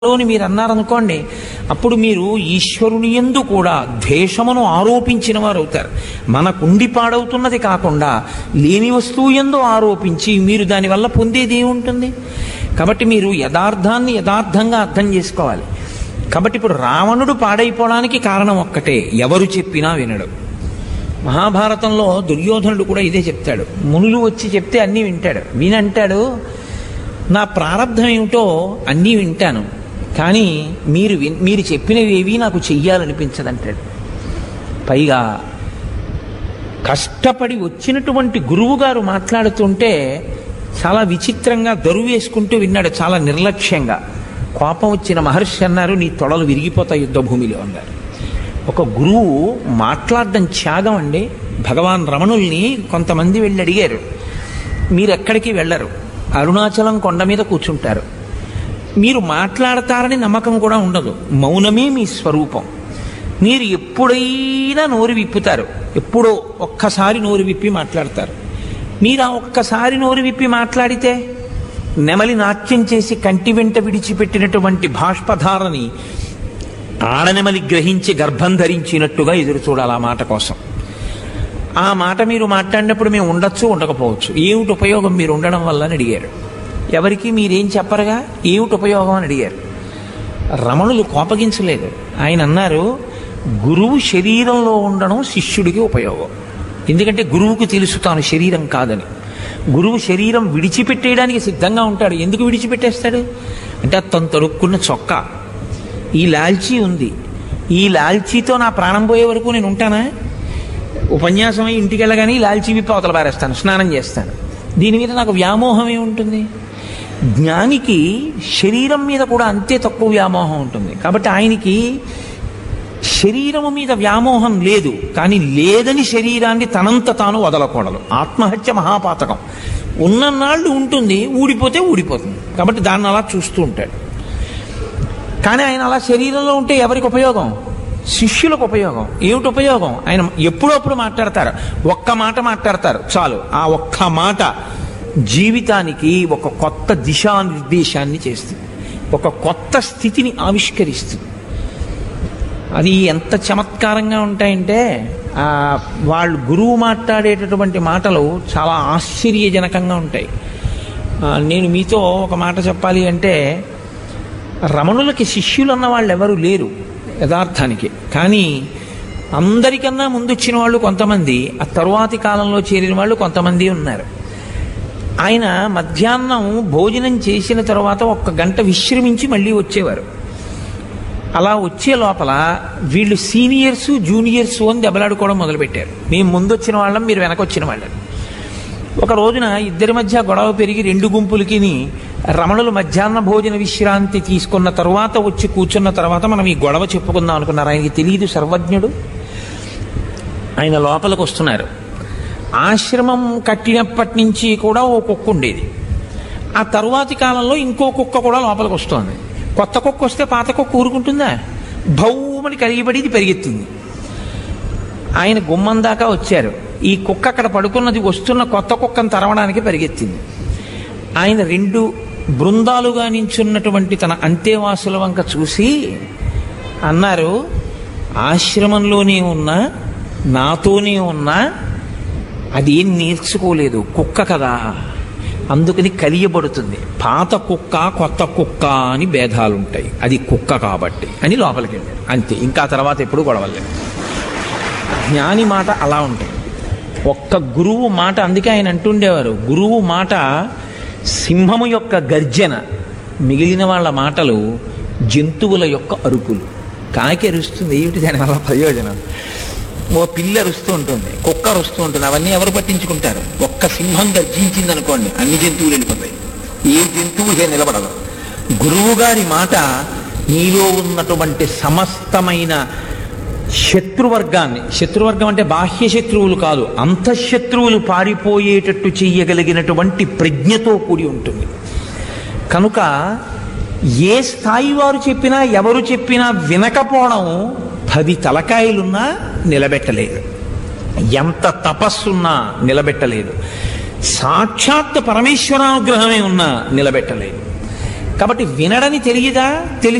అని మీరు అన్నారనుకోండి అప్పుడు మీరు ఈశ్వరుని ఎందు కూడా ద్వేషమును ఆరోపించిన వారు అవుతారు మనకుండి పాడవుతున్నది కాకుండా లేని వస్తువు ఎందు ఆరోపించి మీరు దానివల్ల పొందేది ఏముంటుంది కాబట్టి మీరు యథార్థాన్ని యథార్థంగా అర్థం చేసుకోవాలి కాబట్టి ఇప్పుడు రావణుడు పాడైపోవడానికి కారణం ఒక్కటే ఎవరు చెప్పినా వినడు మహాభారతంలో దుర్యోధనుడు కూడా ఇదే చెప్తాడు మునులు వచ్చి చెప్తే అన్నీ వింటాడు వినంటాడు నా ప్రారంధం ఏమిటో అన్నీ వింటాను కానీ మీరు విన్- మీరు చెప్పినవి ఏవి నాకు చెయ్యాలనిపించదంటాడు పైగా కష్టపడి వచ్చినటువంటి గురువు గారు మాట్లాడుతుంటే చాలా విచిత్రంగా దరువు వేసుకుంటూ విన్నాడు చాలా నిర్లక్ష్యంగా కోపం వచ్చిన మహర్షి అన్నారు నీ తొడలు విరిగిపోతాయి యుద్ధ భూమిలో అన్నారు ఒక గురువు మాట్లాడడం త్యాగం అండి భగవాన్ రమణుల్ని కొంతమంది వెళ్ళి అడిగారు మీరు ఎక్కడికి వెళ్ళరు అరుణాచలం కొండ మీద కూర్చుంటారు మీరు మాట్లాడతారని నమ్మకం కూడా ఉండదు మౌనమే మీ స్వరూపం మీరు ఎప్పుడైనా నోరు విప్పుతారు ఎప్పుడో ఒక్కసారి నోరు విప్పి మాట్లాడతారు మీరు ఆ ఒక్కసారి నోరు విప్పి మాట్లాడితే నెమలి నాట్యం చేసి కంటి వెంట విడిచిపెట్టినటువంటి బాష్పధారని ఆడనెమలి గ్రహించి గర్భం ధరించినట్టుగా ఎదురు చూడాలి ఆ మాట కోసం ఆ మాట మీరు మాట్లాడినప్పుడు మేము ఉండొచ్చు ఉండకపోవచ్చు ఏమిటి ఉపయోగం మీరు ఉండడం వల్ల అని అడిగారు ఎవరికి మీరేం చెప్పరుగా ఏమిటి ఉపయోగం అని అడిగారు రమణులు కోపగించలేదు ఆయన అన్నారు గురువు శరీరంలో ఉండడం శిష్యుడికి ఉపయోగం ఎందుకంటే గురువుకు తెలుసు తాను శరీరం కాదని గురువు శరీరం విడిచిపెట్టేయడానికి సిద్ధంగా ఉంటాడు ఎందుకు విడిచిపెట్టేస్తాడు అంటే అది తను తొడుక్కున్న చొక్కా ఈ లాల్చీ ఉంది ఈ లాల్చీతో నా ప్రాణం పోయే వరకు నేను ఉంటానా ఉపన్యాసం అయి ఇంటికి వెళ్ళగానే ఈ లాల్చీ విప్పి అవతల పారేస్తాను స్నానం చేస్తాను దీని మీద నాకు వ్యామోహం ఏముంటుంది జ్ఞానికి శరీరం మీద కూడా అంతే తక్కువ వ్యామోహం ఉంటుంది కాబట్టి ఆయనకి శరీరము మీద వ్యామోహం లేదు కానీ లేదని శరీరాన్ని తనంత తాను వదలకూడదు ఆత్మహత్య మహాపాతకం ఉన్ననాళ్ళు ఉంటుంది ఊడిపోతే ఊడిపోతుంది కాబట్టి దాన్ని అలా చూస్తూ ఉంటాడు కానీ ఆయన అలా శరీరంలో ఉంటే ఎవరికి ఉపయోగం శిష్యులకు ఉపయోగం ఏమిటి ఉపయోగం ఆయన ఎప్పుడప్పుడు మాట్లాడతారు ఒక్క మాట మాట్లాడతారు చాలు ఆ ఒక్క మాట జీవితానికి ఒక కొత్త దిశానిర్దేశాన్ని చేస్తుంది ఒక కొత్త స్థితిని ఆవిష్కరిస్తుంది అది ఎంత చమత్కారంగా ఉంటాయంటే ఆ, వాళ్ళు గురువు మాట్లాడేటటువంటి మాటలు చాలా ఆశ్చర్యజనకంగా ఉంటాయి ఆ, నేను మీతో ఒక మాట చెప్పాలి అంటే రమణులకి శిష్యులు అన్న వాళ్ళు ఎవరు లేరు యథార్థానికి కానీ అందరికన్నా ముందు వచ్చిన వాళ్ళు కొంతమంది ఆ తరువాతి కాలంలో చేరిన వాళ్ళు కొంతమంది ఉన్నారు ఆయన మధ్యాహ్నం భోజనం చేసిన తర్వాత ఒక్క గంట విశ్రమించి మళ్ళీ వచ్చేవారు అలా వచ్చే లోపల వీళ్ళు సీనియర్స్ జూనియర్స్ అని దెబ్బలాడుకోవడం మొదలుపెట్టారు మేము ముందు వచ్చిన వాళ్ళం మీరు వెనకొచ్చిన వాళ్ళం ఒక రోజున ఇద్దరి మధ్య గొడవ పెరిగి రెండు గుంపులకి రమణులు మధ్యాహ్న భోజన విశ్రాంతి తీసుకున్న తర్వాత వచ్చి కూర్చున్న తర్వాత మనం ఈ గొడవ చెప్పుకుందాం అనుకున్నారు ఆయనకి తెలియదు సర్వజ్ఞుడు ఆయన లోపలికి వస్తున్నారు ఆశ్రమం కట్టినప్పటి నుంచి కూడా ఓ కుక్క ఉండేది ఆ తరువాతి కాలంలో ఇంకో కుక్క కూడా లోపలికి వస్తోంది కొత్త కుక్క వస్తే పాత కుక్క ఊరుకుంటుందా భౌమని కరిగిపడి ఇది పెరిగెత్తింది ఆయన గుమ్మం దాకా వచ్చారు ఈ కుక్క అక్కడ పడుకున్నది వస్తున్న కొత్త కుక్కను తరవడానికి పరిగెత్తింది ఆయన రెండు బృందాలుగా నించున్నటువంటి తన అంతేవాసుల వంక చూసి అన్నారు ఆశ్రమంలోనే ఉన్నా నాతోనే ఉన్నా అది ఏం నేర్చుకోలేదు కుక్క కదా అందుకని కలియబడుతుంది పాత కుక్క కొత్త కుక్క అని భేదాలు ఉంటాయి అది కుక్క కాబట్టి అని లోపలికి వెళ్ళారు అంతే ఇంకా తర్వాత ఎప్పుడు గొడవలేదు జ్ఞాని మాట అలా ఉంటాయి ఒక్క గురువు మాట అందుకే ఆయన అంటుండేవారు గురువు మాట సింహము యొక్క గర్జన మిగిలిన వాళ్ళ మాటలు జంతువుల యొక్క అరుపులు కాకి అరుస్తుంది ఏమిటి దానివల్ల ప్రయోజనం ఓ పిల్లి అరుస్తూ ఉంటుంది కుక్క అరుస్తూ ఉంటుంది అవన్నీ ఎవరు పట్టించుకుంటారు ఒక్క సింహం గర్జించింది అనుకోండి అన్ని జంతువులు వెళ్ళిపోతాయి ఏ జంతువు ఇదే నిలబడదు గురువు గారి మాట నీలో ఉన్నటువంటి సమస్తమైన శత్రువర్గాన్ని శత్రువర్గం అంటే బాహ్య శత్రువులు కాదు అంతఃశత్రువులు పారిపోయేటట్టు చెయ్యగలిగినటువంటి ప్రజ్ఞతో కూడి ఉంటుంది కనుక ఏ స్థాయి వారు చెప్పినా ఎవరు చెప్పినా వినకపోవడం పది తలకాయలున్నా నిలబెట్టలేదు ఎంత తపస్సున్నా నిలబెట్టలేదు సాక్షాత్ పరమేశ్వరానుగ్రహమే ఉన్నా నిలబెట్టలేదు కాబట్టి వినడని తెలియదా తెలిసి